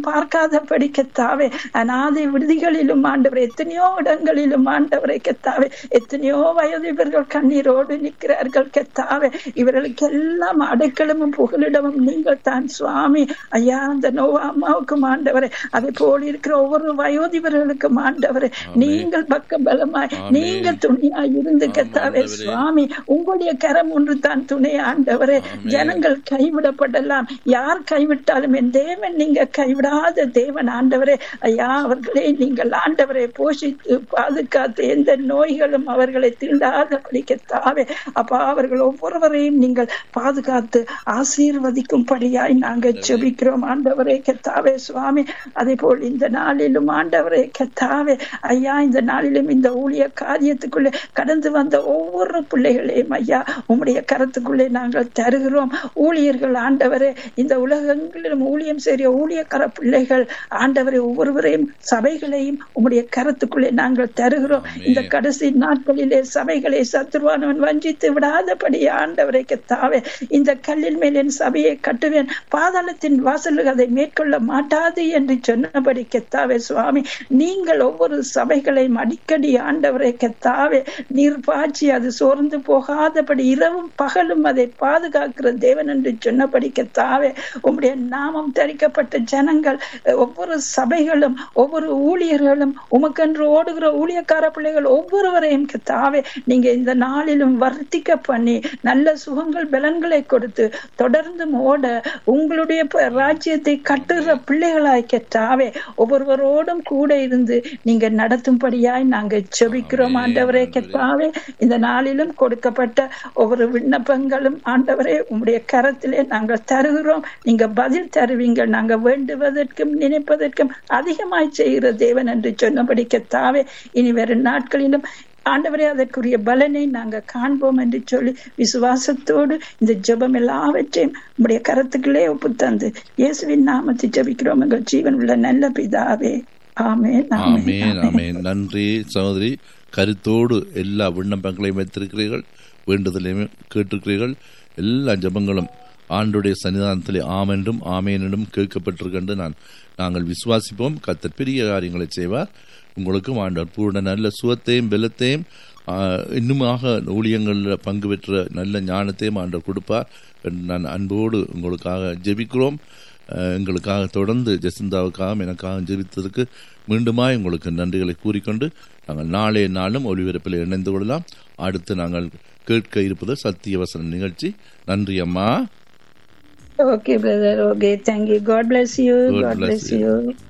பார்க்காதபடி கத்தாவே அநாதை விடுதிகளிலும் ஆண்டவரை எத்தனையோ இடங்களிலும் ஆண்டவரை கத்தாவே எத்தனையோ வயதிவர்கள் கண்ணீரோடு நிற்கிறார்கள் கத்தாவே இவர்களுக்கு எல்லாம் அடைக்கலமும் புகலிடமும் நீங்கள் தான் சுவாமி ஐயா அந்த நோவா அம்மாவுக்கும் ஆண்டவரே அதே போல் இருக்கிற ஒவ்வொரு வயோதிபர்களுக்கும் ஆண்டவரே நீங்கள் பக்க பலமாய் நீங்கள் துணையாய் இருந்து கத்தாவே சுவாமி உங்களுடைய கரம் ஒன்று தான் துணை ஆண்டவரே ஜனங்கள் கைவிடப்படலாம் யார் கைவிட்டாலும் என் தேவன் நீங்க கைவிடாத தேவன் ஆண்டவரே ஐயா அவர்களே நீங்கள் ஆண்டவரை போஷித்து பாதுகாத்து எந்த நோய்களும் அவர்களை தீண்டாதபடி கத்தாவே அப்பா அவர்கள் ஒவ்வொருவரையும் நீங்கள் பாதுகாத்து ஆசீர்வதிக்கும்படியாய் நாங்கள் ஜெபிக்கிறோம் ஆண்டவரே கத்தாவே சுவாமி அதே போல் இந்த நாளிலும் ஆண்டவரே கத்தாவே ஐயா இந்த நாளிலும் இந்த ஊழிய காரியத்துக்குள்ளே கடந்து வந்த ஒவ்வொரு பிள்ளைகளையும் ஐயா உம்முடைய கரத்துக்குள்ளே நாங்கள் தருகிறோம் ஊழியர்கள் ஆண்டவரே இந்த உலகங்களிலும் ஊழியம் செய்ய ஊழியக்கார பிள்ளைகள் ஆண்டவரை ஒவ்வொருவரையும் சபைகளையும் உம்முடைய கரத்துக்குள்ளே நாங்கள் தருகிறோம் இந்த கடைசி நாட்களிலே சபைகளை சத்துருவானவன் வஞ்சித்து விடாதபடி ஆண்டவரை கத்தாவே இந்த கல்லின் மேல் என் சபையை கட்டுவேன் பாதாளத்தின் வாசலுக்கு அதை மேற்கொள்ள மாட்டாது என்று சொன்னபடி கெத்தாவே சுவாமி நீங்கள் ஒவ்வொரு சபைகளையும் அடிக்கடி ஆண்டவரை கெத்தாவே நீர் பாய்ச்சி அது சோர்ந்து போகாதபடி இரவும் பகலும் அதை பாதுகாக்கிற தேவன் என்று சொன்னபடி கெத்தாவே உம்முடைய நாமம் தரிக்கப்பட்ட ஜனங்கள் ஒவ்வொரு சபைகளும் ஒவ்வொரு ஊழியர்களும் உமக்கென்று ஓடுகிற ஊழியக்கார பிள்ளைகள் ஒவ்வொருவரையும் கெத்தாவே நீங்க இந்த நாளிலும் வர்த்திக்க பண்ணி நல்ல சுகங்கள் பலன்களை கொடுத்து தொடர்ந்து ஓட உங்களுடைய ராஜ்யத்தை கட்டுற பிள்ளைகளாய் கெட்டாவே ஒவ்வொருவரோடும் கூட இருந்து நீங்க நடத்தும்படியாய் நாங்க செபிக்கிறோம் ஆண்டவரே கெட்டாவே இந்த நாளிலும் கொடுக்கப்பட்ட ஒவ்வொரு விண்ணப்பங்களும் ஆண்டவரே உங்களுடைய கரத்திலே நாங்கள் தருகிறோம் நீங்க பதில் தருவீங்க நாங்க வேண்டுவதற்கும் நினைப்பதற்கும் அதிகமாய் செய்கிற தேவன் என்று சொன்னபடி கெத்தாவே இனி வரும் நாட்களிலும் ஆண்டவரே அதற்குரிய பலனை நாங்க காண்போம் என்று சொல்லி விசுவாசத்தோடு இந்த ஜெபம் எல்லாவற்றையும் உடைய கரத்துக்களே ஒப்புத்தந்து இயேசுவின் நாமத்தை ஜபிக்கிறோம் எங்கள் ஜீவன் உள்ள நல்ல பிதாவே ஆமேன் ஆமேன் ஆமேன் நன்றி சகோதரி கருத்தோடு எல்லா விண்ணப்பங்களையும் வைத்திருக்கிறீர்கள் வேண்டுதலையும் கேட்டிருக்கிறீர்கள் எல்லா ஜபங்களும் ஆண்டுடைய சன்னிதானத்திலே ஆமென்றும் ஆமேனிடம் கேட்கப்பட்டிருக்கின்ற நான் நாங்கள் விசுவாசிப்போம் கத்தர் பெரிய காரியங்களை செய்வார் உங்களுக்கும் ஆண்டவர் பூர்ண நல்ல சுகத்தையும் பலத்தையும் இன்னுமாக ஊழியங்களில் பங்கு பெற்ற நல்ல ஞானத்தையும் ஆண்டவர் கொடுப்பார் என்று நான் அன்போடு உங்களுக்காக ஜெபிக்கிறோம் எங்களுக்காக தொடர்ந்து ஜெசிந்தாவுக்காக எனக்காக ஜெபித்ததற்கு மீண்டுமாய் உங்களுக்கு நன்றிகளை கூறிக்கொண்டு நாங்கள் நாளைய நாளும் ஒளிபரப்பில் இணைந்து கொள்ளலாம் அடுத்து நாங்கள் கேட்க இருப்பது சத்தியவசன நிகழ்ச்சி நன்றி அம்மா Okay, brother. Okay, thank you. God bless you. God God, bless bless you. you.